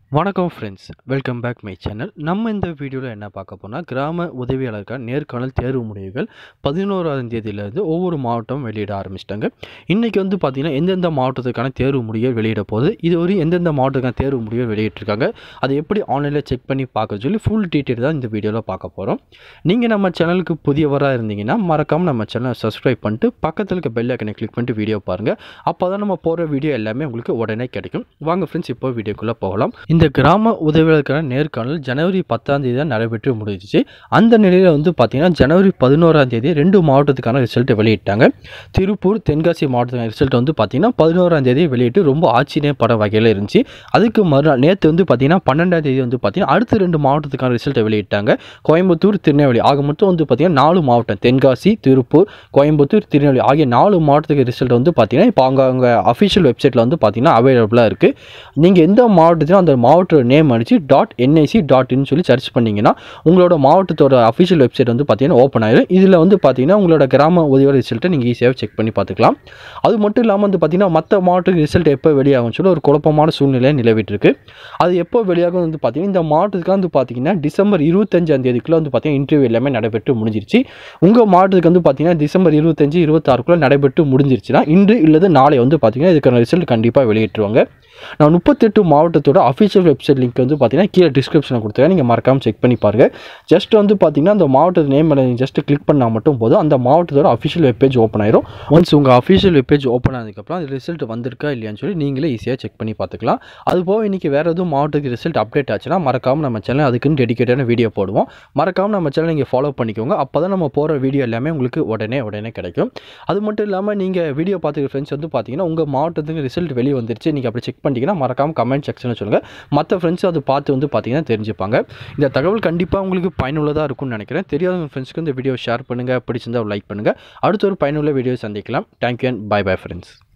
வணக்கம் friends welcome back my channel நம்ம இந்த வீடியோவில் என்ன பார்க்க போனால் கிராம உதவியாளருக்கான நேர்காணல் தேர்வு முடிவுகள் பதினோராம் தேதியிலேருந்து ஒவ்வொரு மாவட்டம் வெளியிட ஆரம்பிச்சிட்டாங்க இன்றைக்கி வந்து பார்த்திங்கன்னா எந்தெந்த மாவட்டத்துக்கான தேர்வு முடிவுகள் வெளியிட போகுது இது ஒரு எந்தெந்த மாவட்டத்துக்கான தேர்வு முடிவுகள் வெளியிட்டிருக்காங்க அதை எப்படி ஆன்லைனில் செக் பண்ணி பார்க்க சொல்லி ஃபுல் டீட்டெயில் தான் இந்த வீடியோவில் பார்க்க போகிறோம் நீங்கள் நம்ம சேனலுக்கு புதியவராக இருந்தீங்கன்னா மறக்காமல் நம்ம சேனலை சப்ஸ்கிரைப் பண்ணிட்டு பக்கத்தில் இருக்க பெல் ஐக்கனை கிளிக் பண்ணிட்டு வீடியோ பாருங்கள் அப்போ தான் நம்ம போகிற வீடியோ எல்லாமே உங்களுக்கு உடனே கிடைக்கும் வாங்க ஃப்ரெண்ட்ஸ் இப்போ வீடியோக்குள்ளே போகலாம் இந்த கிராம உதவியாளருக்கான நேர்காணல் ஜனவரி பத்தாம் தேதி தான் நடைபெற்று முடிஞ்சிச்சு அந்த நிலையில் வந்து பார்த்தீங்கன்னா ஜனவரி பதினோராம் தேதி ரெண்டு மாவட்டத்துக்கான ரிசல்ட்டை வெளியிட்டாங்க திருப்பூர் தென்காசி மாவட்டத்துக்கான ரிசல்ட் வந்து பார்த்தீங்கன்னா பதினோராம் தேதி வெளியிட்டு ரொம்ப ஆச்சரியப்பட வகையில் இருந்துச்சு அதுக்கு மறுநாள் நேற்று வந்து பார்த்தீங்கன்னா பன்னெண்டாம் தேதி வந்து பார்த்தீங்கன்னா அடுத்த ரெண்டு மாவட்டத்துக்கான ரிசல்ட்டை வெளியிட்டாங்க கோயம்புத்தூர் திருநெல்வேலி ஆக மொத்தம் வந்து பார்த்தீங்கன்னா நாலு மாவட்டம் தென்காசி திருப்பூர் கோயம்புத்தூர் திருநெல்வேலி ஆகிய நாலு மாவட்டத்துக்கு ரிசல்ட் வந்து பார்த்தீங்கன்னா இப்போ அங்கே அவங்க அஃபிஷியல் வெப்சைட்டில் வந்து பார்த்தீங்கன்னா அவைலபிளாக இருக்குது நீங்கள் எந்த மாவட்டத்திலும் அந்த மாவட்ட நேம் அடித்து டாட் என்ஐசி டாட் இன் சொல்லி சர்ச் பண்ணிங்கன்னா உங்களோட மாவட்டத்தோட அஃபிஷியல் வெப்சைட் வந்து பார்த்தீங்கன்னா ஓப்பன் ஆயிடும் இதில் வந்து பார்த்தீங்கன்னா உங்களோட கிராம உதவியோட ரிசல்ட்டை நீங்கள் ஈஸியாக செக் பண்ணி பார்த்துக்கலாம் அது மட்டும் இல்லாமல் வந்து பார்த்தீங்கன்னா மற்ற மாவட்டத்துக்கு ரிசல்ட் எப்போ வெளியாகும்னு சொல்லி ஒரு குழப்பமான சூழ்நிலை நிலவிட்டு இருக்கு அது எப்போ வெளியாகும் வந்து பார்த்தீங்கன்னா இந்த மாவட்டத்துக்கு வந்து பார்த்தீங்கன்னா டிசம்பர் இருபத்தஞ்சாம் தேதிக்குள்ளே வந்து பார்த்தீங்கன்னா இன்டர்வியூ எல்லாமே நடைபெற்று முடிஞ்சிருச்சு உங்கள் மாவட்டத்துக்கு வந்து பார்த்தீங்கன்னா டிசம்பர் இருபத்தஞ்சு இருபத்தாறுக்குள்ளே நடைபெற்று முடிஞ்சிருச்சுன்னா இன்று இல்லது நாளை வந்து பார்த்தீங்கன்னா இதுக்கான ரிசல்ட் கண்டிப்பாக வெளியிட்டுருவாங்க நான் முப்பத்தெட்டு மாவட்டத்தோட அஃபிஷியல் வெப்சைட் லிங்க் வந்து பார்த்தீங்கன்னா கீழே டிஸ்கிரிப்ஷனில் கொடுத்துருக்கேன் நீங்கள் மறக்காமல் செக் பண்ணி பாருங்கள் ஜஸ்ட் வந்து பார்த்தீங்கன்னா அந்த மாவட்டத்து நேம் நீங்கள் ஜஸ்ட் கிளிக் பண்ணால் மட்டும் போதும் அந்த மாவட்டத்தோட அஃபிஷியல் வெப்பேஜ் ஓப்பன் ஆயிரும் ஒன்ஸ் உங்கள் அஃபிஷியல் வெப்பேஜ் ஓப்பன் ஆனதுக்கப்புறம் அது ரிசல்ட் வந்திருக்கா இல்லையான்னு சொல்லி நீங்களே ஈஸியாக செக் பண்ணி பார்த்துக்கலாம் அது போக இன்றைக்கி வேறு எதுவும் மாவட்டத்துக்கு ரிசல்ட் அப்டேட் ஆச்சுன்னா மறக்காமல் நம்ம சேனல் அதுக்குன்னு டெடிக்கேட்டான வீடியோ போடுவோம் மறக்காமல் நம்ம சேனல் நீங்கள் ஃபாலோ பண்ணிக்கோங்க அப்போ தான் நம்ம போகிற வீடியோ எல்லாமே உங்களுக்கு உடனே உடனே கிடைக்கும் அது மட்டும் இல்லாமல் நீங்கள் வீடியோ பார்த்துக்கிற ஃப்ரெண்ட்ஸ் வந்து பார்த்தீங்கன்னா உங்கள் மாவட்டத்துக்கு ரிசல்ட் வெளியே வந்துருச்சு நீங்கள் அப்படி செக் பண்ணிட்டீங்கன்னா மறக்காமல் கமெண்ட் செக்ஷனில் சொல்லுங்கள் மற்ற ஃப்ரெண்ட்ஸ் அது பார்த்து வந்து பார்த்தீங்கன்னா தெரிஞ்சுப்பாங்க இந்த தகவல் கண்டிப்பாக உங்களுக்கு பயனுள்ளதாக இருக்கும்னு நினைக்கிறேன் தெரியாத ஃப்ரெண்ட்ஸ்க்கு இந்த வீடியோ ஷேர் பண்ணுங்கள் பிடிச்சிருந்தா லைக் பண்ணுங்கள் அடுத்த ஒரு பயனுள்ள வீடியோ சந்திக்கலாம் thank you and bye bye friends